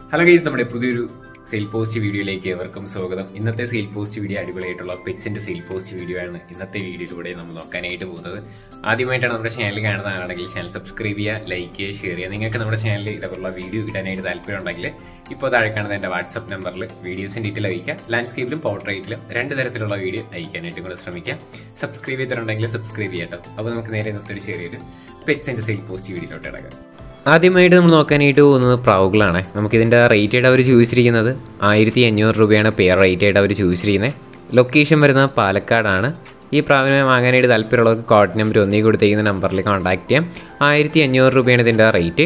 hello guys നമ്മുടെ പുതിയൊരു sale post വീഡിയോയിലേക്ക് ഏവർക്കും സ്വാഗതം ഇന്നത്തെ സെയിൽ പോസ്റ്റ് വീഡിയോ അടിപൊളിയായിട്ടുള്ള പെറ്റ്സിന്റെ സെയിൽ പോസ്റ്റ് വീഡിയോ ആണ് ഇന്നത്തെ വീഡിയോയിലൂടെ നമ്മൾ നോക്കാനായിട്ട് പോകുന്നത് ആദ്യമായിട്ടാണ് നമ്മുടെ ചാനൽ കാണുന്നതാണെങ്കിൽ ചാനൽ സബ്സ്ക്രൈബ് ചെയ്യുക ലൈക്ക് ചെയ്യുക ഷെയർ ചെയ്യുക നിങ്ങൾക്ക് നമ്മുടെ ചാനലിൽ ഇതേപോലുള്ള വീഡിയോ ഇടാനായിട്ട് താല്പര്യം ഉണ്ടെങ്കിൽ ഇപ്പോൾ താഴെ കാണുന്ന എൻ്റെ വാട്സപ്പ് നമ്പറിൽ വീഡിയോസിന് ഡീറ്റെയിൽ അയക്കുക ലാൻഡ്സ്കേപ്പിലും പോർട്രേറ്റിലും രണ്ട് തരത്തിലുള്ള വീഡിയോ അയക്കാനായിട്ട് കൂടെ ശ്രമിക്കാം സബ്സ്ക്രൈബ് ചെയ്തിട്ടുണ്ടെങ്കിൽ സബ്സ്ക്രൈബ് ചെയ്യാം കേട്ടോ അപ്പോൾ നമുക്ക് നേരെ ഇന്നത്തെ ഒരു ചെറിയൊരു പെറ്റ്സിന്റെ സെയിൽ പോസ്റ്റ് വീഡിയോയിലോട്ട് ഇടക്കാം ആദ്യമായിട്ട് നമ്മൾ നോക്കാനായിട്ട് പോകുന്നത് പ്രാവുകളാണ് നമുക്കിതിൻ്റെ റേറ്റ് ആയിട്ട് അവർ ചോദിച്ചിരിക്കുന്നത് ആയിരത്തി അഞ്ഞൂറ് രൂപയാണ് പെയർ റേറ്റ് ആയിട്ട് അവർ ചോദിച്ചിരിക്കുന്നത് ലൊക്കേഷൻ വരുന്നത് പാലക്കാടാണ് ഈ പ്രാവിനെ വാങ്ങാനായിട്ട് താല്പര്യമുള്ളവർക്ക് കോഡ് നമ്പർ ഒന്നേ കൊടുത്തേക്കുന്ന നമ്പറിൽ കോൺടാക്ട് ചെയ്യാം ആയിരത്തി അഞ്ഞൂറ് രൂപയാണ് ഇതിൻ്റെ റേറ്റ്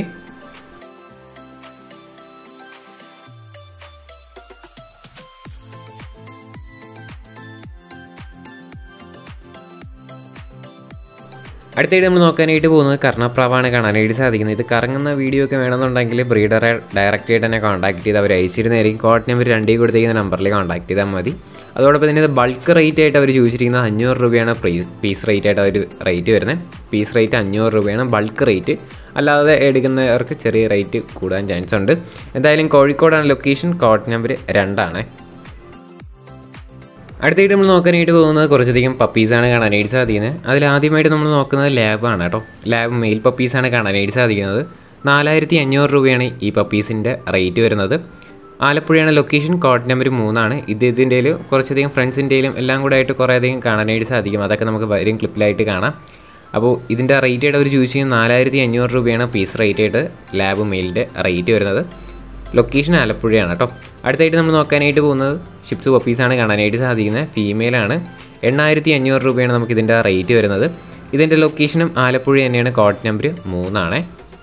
അടുത്തായിട്ട് നമ്മൾ നോക്കാനായിട്ട് പോകുന്നത് കർണപ്രാവാണ് കാണാനായിട്ട് സാധിക്കുന്നത് ഇത് കറങ്ങുന്ന വീഡിയോ ഒക്കെ വേണമെന്നുണ്ടെങ്കിൽ ബ്രീഡറെ ഡയറക്റ്റ് ആയിട്ട് തന്നെ കോൺടാക്ട് ചെയ്ത് അവർ അയച്ചിരുന്നതായിരിക്കും കോഡ് നമ്പർ രണ്ടേ കൊടുത്തിരിക്കുന്ന നമ്പറിൽ കോൺടാക്ട് ചെയ്താൽ മതി അതോടൊപ്പം തന്നെ ഇത് ബൾക്ക് റേറ്റ് ആയിട്ട് അവർ ചോദിച്ചിരിക്കുന്നത് അഞ്ഞൂറ് രൂപയാണ് പീസ് റേറ്റ് ആയിട്ട് അവർ റേറ്റ് വരുന്നത് പീസ് റേറ്റ് അഞ്ഞൂറ് രൂപയാണ് ബൾക്ക് റേറ്റ് അല്ലാതെ എടുക്കുന്നവർക്ക് ചെറിയ റേറ്റ് കൂടാൻ ചാൻസ് ഉണ്ട് എന്തായാലും കോഴിക്കോടാണ് ലൊക്കേഷൻ കോഡ് നമ്പർ രണ്ടാണ് അടുത്തായിട്ട് നമ്മൾ നോക്കാനായിട്ട് പോകുന്നത് കുറച്ചധികം പപ്പീസാണ് കാണാനായിട്ട് സാധിക്കുന്നത് അതിൽ ആദ്യമായിട്ട് നമ്മൾ നോക്കുന്നത് ലാബാണ് കേട്ടോ ലാബ് മെയിൽ പപ്പീസാണ് കാണാനായിട്ട് സാധിക്കുന്നത് നാലായിരത്തി അഞ്ഞൂറ് രൂപയാണ് ഈ പപ്പീസിൻ്റെ റേറ്റ് വരുന്നത് ആലപ്പുഴയാണ് ലൊക്കേഷൻ കോഡ് നമ്പർ മൂന്നാണ് ഇത് ഇതിൻ്റെ കുറച്ചധികം ഫ്രണ്ട്സിൻ്റെയിലും എല്ലാം കൂടെ ആയിട്ട് കുറേ അധികം കാണാനായിട്ട് സാധിക്കും അതൊക്കെ നമുക്ക് വരും ക്ലിപ്പിലായിട്ട് കാണാം അപ്പോൾ ഇതിൻ്റെ റേറ്റ് ആയിട്ട് അവർ ചൂസ് ചെയ്യുന്നത് നാലായിരത്തി അഞ്ഞൂറ് രൂപയാണ് പീസ് റേറ്റ് ആയിട്ട് ലാബ് മെയിലിൻ്റെ റേറ്റ് വരുന്നത് ലൊക്കേഷൻ ആലപ്പുഴയാണ് കേട്ടോ അടുത്തായിട്ട് നമ്മൾ നോക്കാനായിട്ട് പോകുന്നത് ഷിപ്സ് പപ്പീസാണ് കാണാനായിട്ട് സാധിക്കുന്നത് ഫീമെയിലാണ് എണ്ണായിരത്തി അഞ്ഞൂറ് രൂപയാണ് നമുക്ക് ഇതിൻ്റെ റേറ്റ് വരുന്നത് ഇതിൻ്റെ ലൊക്കേഷനും ആലപ്പുഴ തന്നെയാണ് കോഡ് നമ്പർ മൂന്നാണ്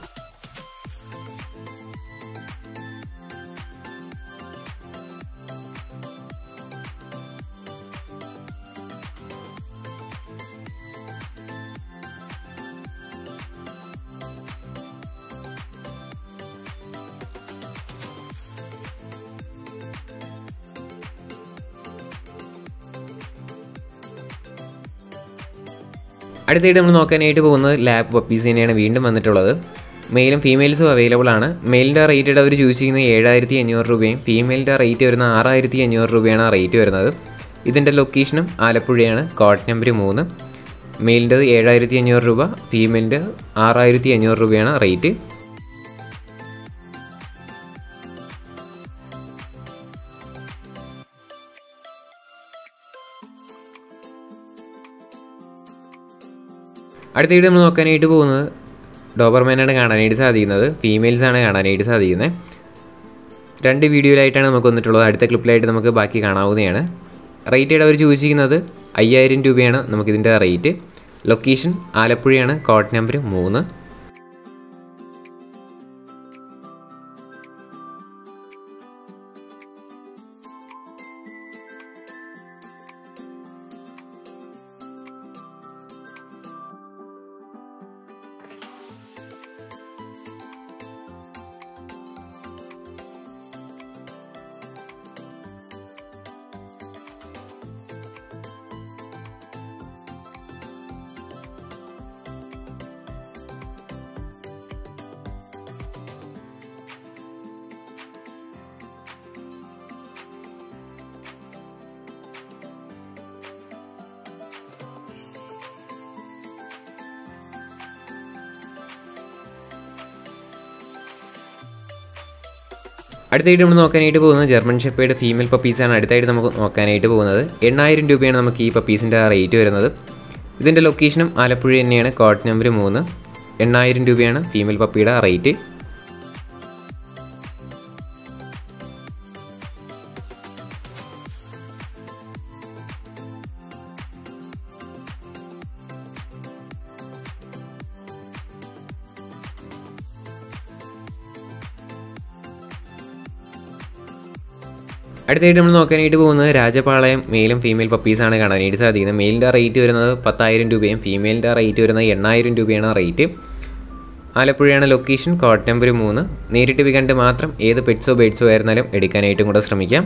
അടുത്തായിട്ട് നമ്മൾ നോക്കാനായിട്ട് പോകുന്നത് ലാബ് പപ്പീസ് തന്നെയാണ് വീണ്ടും വന്നിട്ടുള്ളത് മെയിലും ഫീമെയിൽസും അവൈലബിൾ ആണ് മെയിലിൻ്റെ റേറ്റ് അവർ ചൂസ് ചെയ്യുന്നത് ഏഴായിരത്തി അഞ്ഞൂറ് രൂപയും ഫീമെയിലിൻ്റെ റേറ്റ് വരുന്ന ആറായിരത്തി അഞ്ഞൂറ് രൂപയാണ് റേറ്റ് വരുന്നത് ഇതിൻ്റെ ലൊക്കേഷനും ആലപ്പുഴയാണ് കോഡ് നമ്പർ മൂന്ന് മെയിലിൻ്റെ ഏഴായിരത്തി അഞ്ഞൂറ് രൂപ ഫീമെയിലിൻ്റെ ആറായിരത്തി അഞ്ഞൂറ് രൂപയാണ് റേറ്റ് അടുത്തായിട്ട് നമ്മൾ നോക്കാനായിട്ട് പോകുന്നത് ഡോബർമാനാണ് കാണാനായിട്ട് സാധിക്കുന്നത് ഫീമെയിൽസ് ആണ് കാണാനായിട്ട് സാധിക്കുന്നത് രണ്ട് വീഡിയോയിലായിട്ടാണ് നമുക്ക് വന്നിട്ടുള്ളത് അടുത്ത ക്ലിപ്പിലായിട്ട് നമുക്ക് ബാക്കി കാണാവുന്നതാണ് റേറ്റ് ആയിട്ട് അവർ ചോദിച്ചിരിക്കുന്നത് അയ്യായിരം രൂപയാണ് നമുക്കിതിൻ്റെ റേറ്റ് ലൊക്കേഷൻ ആലപ്പുഴയാണ് കോഡ് നമ്പർ മൂന്ന് അടുത്തായിട്ട് നമ്മൾ നോക്കാനായിട്ട് പോകുന്നത് ജർമ്മൻ ഷെപ്പേഡ് ഫീമെയിൽ പപ്പീസാണ് അടുത്തായിട്ട് നമുക്ക് നോക്കാനായിട്ട് പോകുന്നത് എണ്ണായിരം രൂപയാണ് നമുക്ക് ഈ പപ്പീസിൻ്റെ റേറ്റ് വരുന്നത് ഇതിൻ്റെ ലൊക്കേഷനും ആലപ്പുഴ തന്നെയാണ് കോഡ് നമ്പർ മൂന്ന് എണ്ണായിരം രൂപയാണ് ഫീമെയിൽ പപ്പിയുടെ റേറ്റ് അടുത്തായിട്ട് നമ്മൾ നോക്കാനായിട്ട് പോകുന്നത് രാജപാളയം മെയിലും ഫീമെയിൽ പപ്പീസാണ് കാണാനായിട്ട് സാധിക്കുന്നത് മെയിലിൻ്റെ റേറ്റ് വരുന്നത് പത്തായിരം രൂപയും ഫീമെയിലിൻ്റെ റേറ്റ് വരുന്നത് എണ്ണായിരം രൂപയാണ് റേറ്റ് ആലപ്പുഴയാണ് ലൊക്കേഷൻ കോഡ് നമ്പർ മൂന്ന് നേരിട്ട് വികണ്ട് മാത്രം ഏത് പെറ്റ്സോ ബേഡ്സോ ആയിരുന്നാലും എടുക്കാനായിട്ടും കൂടെ ശ്രമിക്കാം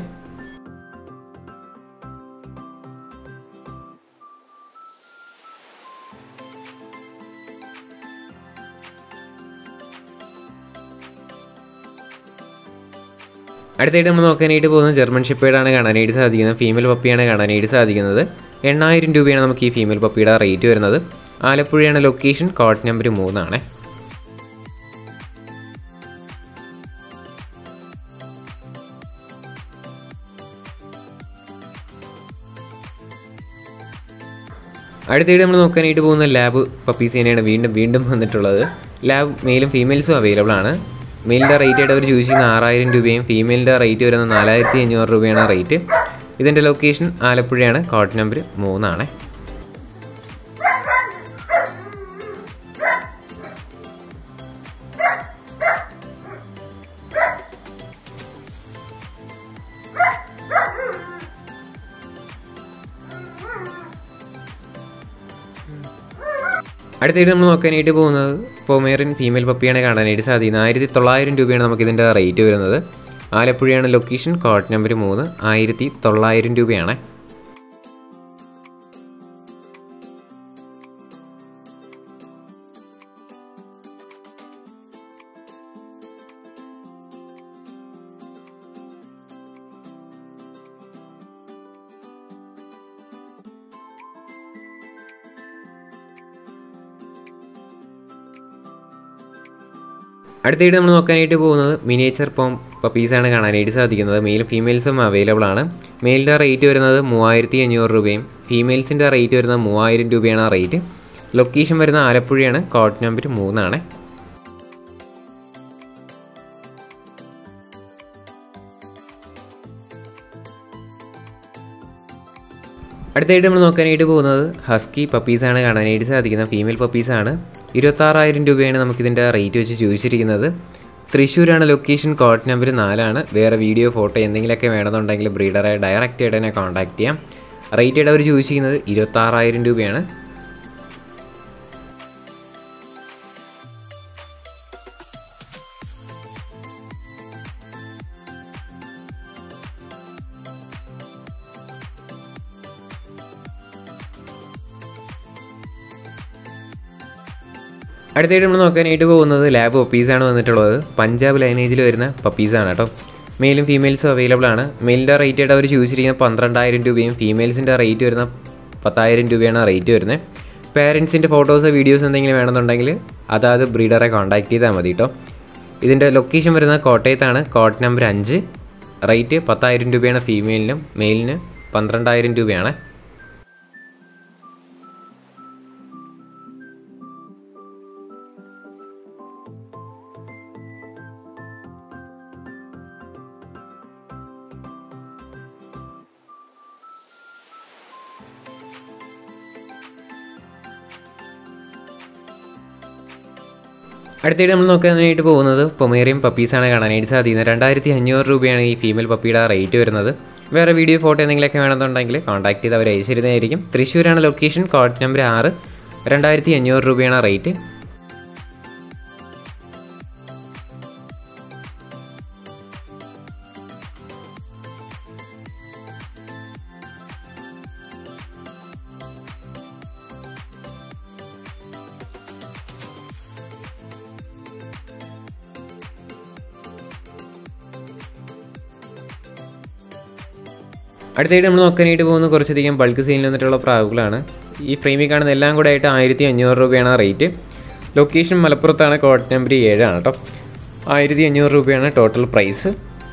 അടുത്തായിട്ട് നമ്മൾ നോക്കാനായിട്ട് പോകുന്നത് ജർമ്മൻ ഷെപ്പേഡാണ് കാണാനായിട്ട് സാധിക്കുന്നത് ഫീമെയിൽ പപ്പിയാണ് കാണാനായിട്ട് സാധിക്കുന്നത് എണ്ണായിരം രൂപയാണ് നമുക്ക് ഈ ഫീമെയിൽ പപ്പിയുടെ റേറ്റ് വരുന്നത് ആലപ്പുഴയാണ് ലൊക്കേഷൻ കോട്ട് നമ്പർ മൂന്നാണ് അടുത്തായിട്ട് നമ്മൾ നോക്കാനായിട്ട് പോകുന്ന ലാബ് പപ്പീസിനെയാണ് വീണ്ടും വീണ്ടും വന്നിട്ടുള്ളത് ലാബ് മെയിലും ഫീമെയിൽസും അവൈലബിൾ ആണ് മെയിലിൻ്റെ റേറ്റ് ആയിട്ട് അവർ ചൂസ് ചെയ്യുന്ന ആറായിരം രൂപയും ഫീമെയിലിൻ്റെ റേറ്റ് വരുന്നത് നാലായിരത്തി അഞ്ഞൂറ് രൂപയാണ് റേറ്റ് ഇതിൻ്റെ ലൊക്കേഷൻ ആലപ്പുഴയാണ് കോട്ട് നമ്പർ മൂന്നാണ് അടുത്തായിട്ട് നമ്മൾ നോക്കാനായിട്ട് പോകുന്നത് പൊമേറിൻ ഫീമെയിൽ പപ്പിയാണ് കാണാനായിട്ട് സാധിക്കുന്നത് ആയിരത്തി തൊള്ളായിരം രൂപയാണ് നമുക്ക് ഇതിൻ്റെ റേറ്റ് വരുന്നത് ആലപ്പുഴയാണ് ലൊക്കേഷൻ കോട്ട് നമ്പർ മൂന്ന് ആയിരത്തി തൊള്ളായിരം രൂപയാണ് അടുത്തായിട്ട് നമ്മൾ നോക്കാനായിട്ട് പോകുന്നത് മിനിയേച്ചർ പോം പപ്പീസാണ് കാണാനായിട്ട് സാധിക്കുന്നത് മെയിലും ഫീമെയിൽസും അവൈലബിൾ ആണ് മെയിലിൻ്റെ റേറ്റ് വരുന്നത് മൂവായിരത്തി അഞ്ഞൂറ് രൂപയും ഫീമെയിൽസിൻ്റെ റേറ്റ് വരുന്നത് മൂവായിരം രൂപയാണ് ആ റേറ്റ് ലൊക്കേഷൻ വരുന്ന ആലപ്പുഴയാണ് കോട്ട് നമ്പർ മൂന്നാണ് അടുത്തായിട്ട് നമ്മൾ നോക്കാനായിട്ട് പോകുന്നത് ഹസ്കി പപ്പീസാണ് കാണാനായിട്ട് സാധിക്കുന്നത് ഫീമെയിൽ പപ്പീസാണ് ഇരുപത്താറായിരം രൂപയാണ് നമുക്കിതിൻ്റെ റേറ്റ് വെച്ച് ചോദിച്ചിരിക്കുന്നത് തൃശ്ശൂരാണ് ലൊക്കേഷൻ കോട്ട് നമ്പർ നാലാണ് വേറെ വീഡിയോ ഫോട്ടോ എന്തെങ്കിലുമൊക്കെ വേണമെന്നുണ്ടെങ്കിൽ ബ്രീഡറെ ഡയറക്റ്റ് ആയിട്ട് തന്നെ കോൺടാക്ട് ചെയ്യാം റേറ്റ് ആയിട്ട് അവർ ചോദിച്ചിരിക്കുന്നത് ഇരുപത്താറായിരം രൂപയാണ് അടുത്തായിട്ട് നമ്മൾ നോക്കാനായിട്ട് പോകുന്നത് ലാബ് പപ്പീസാണ് വന്നിട്ടുള്ളത് പഞ്ചാബ് ലൈനേജിൽ വരുന്ന പപ്പീസാണ് കേട്ടോ മെയിലും ഫീമെയിൽസും അവൈലബിൾ ആണ് മെയിലിൻ്റെ റേറ്റ് ആയിട്ട് അവർ ചൂസ് ചെയ്യുന്നത് പന്ത്രണ്ടായിരം രൂപയും ഫീമെയിൽസിൻ്റെ റേറ്റ് വരുന്ന പത്തായിരം രൂപയാണ് റേറ്റ് വരുന്നത് പേരൻസിൻ്റെ ഫോട്ടോസ് വീഡിയോസ് എന്തെങ്കിലും വേണമെന്നുണ്ടെങ്കിൽ അതാത് ബ്രീഡറെ കോൺടാക്ട് ചെയ്താൽ മതി കേട്ടോ ഇതിൻ്റെ ലൊക്കേഷൻ വരുന്നത് കോട്ടയത്താണ് കോട്ട് നമ്പർ അഞ്ച് റേറ്റ് പത്തായിരം രൂപയാണ് ഫീമെയിലിനും മെയിലിന് പന്ത്രണ്ടായിരം രൂപയാണ് അടുത്തായിട്ട് നമ്മൾ നോക്കാനായിട്ട് പോകുന്നത് പൊമേറിയം പപ്പീസാണ് കാണാനായിട്ട് സാധിക്കുന്നത് രണ്ടായിരത്തി അഞ്ഞൂറ് രൂപയാണ് ഈ ഫീമെയിൽ പപ്പിയുടെ റേറ്റ് വരുന്നത് വേറെ വീഡിയോ ഫോട്ടോ എന്തെങ്കിലുമൊക്കെ വേണമെന്നുണ്ടെങ്കിൽ കോൺടാക്ട് ചെയ്ത് അവർ അയച്ചിരുന്നതായിരിക്കും തൃശ്ശൂരാണ് ലൊക്കേഷൻ കോഡ് നമ്പർ ആറ് രണ്ടായിരത്തി അഞ്ഞൂറ് രൂപയാണ് റേറ്റ് അടുത്തായിട്ട് നമ്മൾ നോക്കാനായിട്ട് പോകുന്ന കുറച്ചധികം ബൾക്ക് സെയിലിൽ വന്നിട്ടുള്ള പ്രാവുകളാണ് ഈ ഫ്രെയിമിൽ കാണുന്ന എല്ലാം കൂടെ ആയിട്ട് ആയിരത്തി അഞ്ഞൂറ് രൂപയാണ് റേറ്റ് ലൊക്കേഷൻ മലപ്പുറത്താണ് കോട്ട് നമ്പർ ഏഴാണ് കേട്ടോ ആയിരത്തി അഞ്ഞൂറ് രൂപയാണ് ടോട്ടൽ പ്രൈസ്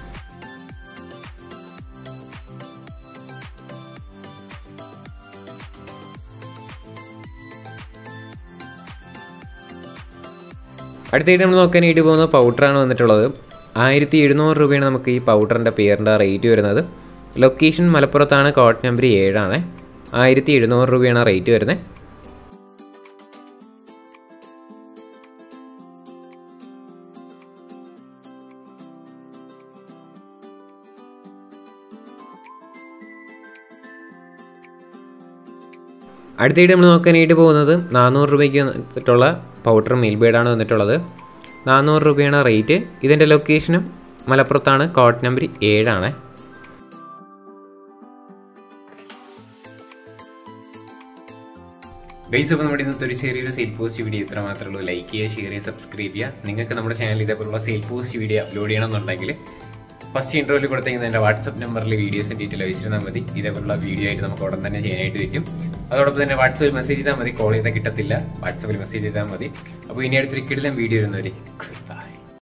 അടുത്തായിട്ട് നമ്മൾ നോക്കാനായിട്ട് പോകുന്ന പൗഡറാണ് വന്നിട്ടുള്ളത് ആയിരത്തി എഴുന്നൂറ് രൂപയാണ് നമുക്ക് ഈ പൗഡറിൻ്റെ പേരിൻ്റെ റേറ്റ് വരുന്നത് ലൊക്കേഷൻ മലപ്പുറത്താണ് കോട്ട് നമ്പർ ഏഴാണ് ആയിരത്തി എഴുന്നൂറ് രൂപയാണ് റേറ്റ് വരുന്നത് അടുത്തായിട്ട് നമ്മൾ നോക്കാനായിട്ട് പോകുന്നത് നാനൂറ് രൂപയ്ക്ക് വന്നിട്ടുള്ള പൗഡർ മിൽബേഡാണ് വന്നിട്ടുള്ളത് നാനൂറ് രൂപയാണ് റേറ്റ് ഇതിൻ്റെ ലൊക്കേഷനും മലപ്പുറത്താണ് കോട്ട് നമ്പർ ഏഴാണ് ബേസ് അപ്പോൾ നമ്മുടെ ഇന്നത്തെ ഒരു ചെറിയൊരു സെയിൽ പോസ്റ്റ് വീഡിയോ ഇത്ര മാത്രമേ ഉള്ളൂ ലൈക്ക് ചെയ്യുക ഷെയർ ചെയ്യുക സബ്സ്ക്രൈബ് ചെയ്യുക നിങ്ങൾക്ക് നമ്മുടെ ചാനൽ ഇതേപോലുള്ള സെയിൽ പോസ്റ്റ് വീഡിയോ അപ്ലോഡ് ചെയ്യണമെന്നുണ്ടെങ്കിൽ ഫസ്റ്റ് ഇൻട്രോയിൽ കൊടുത്തേക്കുന്ന എൻ്റെ വാട്സപ്പ് നമ്പറിൽ വീഡിയോസും ഡീറ്റെയിൽ അയച്ചിരുന്നാൽ മതി ഇതേപോലുള്ള വീഡിയോ ആയിട്ട് നമുക്ക് ഉടൻ തന്നെ ചെയ്യാനായിട്ട് പറ്റും അതോടൊപ്പം തന്നെ വാട്സപ്പിൽ മെസ്സേജ് ചെയ്താൽ മതി കോൾ ചെയ്താൽ കിട്ടത്തില്ല വാട്സപ്പിൽ മെസ്സേജ് ചെയ്താൽ മതി അപ്പോൾ ഇനി അടുത്തൊരു കിടിലം വീഡിയോ വരുന്നവരെ ബൈ